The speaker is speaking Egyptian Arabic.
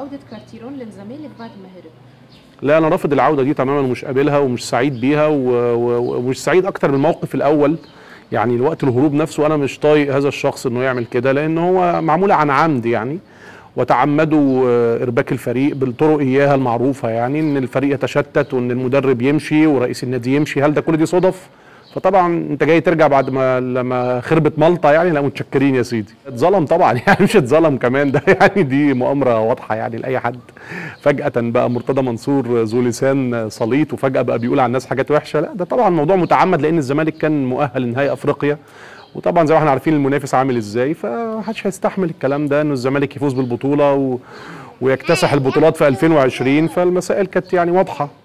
عوده كارتيرون للزمالك بعد ما هرب لا انا رافض العوده دي تماما ومش قابلها ومش سعيد بيها و- و- ومش سعيد اكتر من الموقف الاول يعني الوقت الهروب نفسه انا مش طايق هذا الشخص انه يعمل كده لان هو معموله عن عمد يعني وتعمدوا آه، ارباك الفريق بالطرق اياها المعروفه يعني ان الفريق يتشتت وان المدرب يمشي ورئيس النادي يمشي هل ده كل دي صدف فطبعا انت جاي ترجع بعد ما لما خربت مالطا يعني لا متشكرين يا سيدي اتظلم طبعا يعني مش اتظلم كمان ده يعني دي مؤامره واضحه يعني لاي حد فجاه بقى مرتضى منصور ذو لسان سليط وفجاه بقى بيقول على الناس حاجات وحشه لا ده طبعا موضوع متعمد لان الزمالك كان مؤهل لنهائي افريقيا وطبعا زي ما احنا عارفين المنافس عامل ازاي فمحدش هيستحمل الكلام ده انه الزمالك يفوز بالبطوله و... ويكتسح البطولات في 2020 فالمسائل كانت يعني واضحه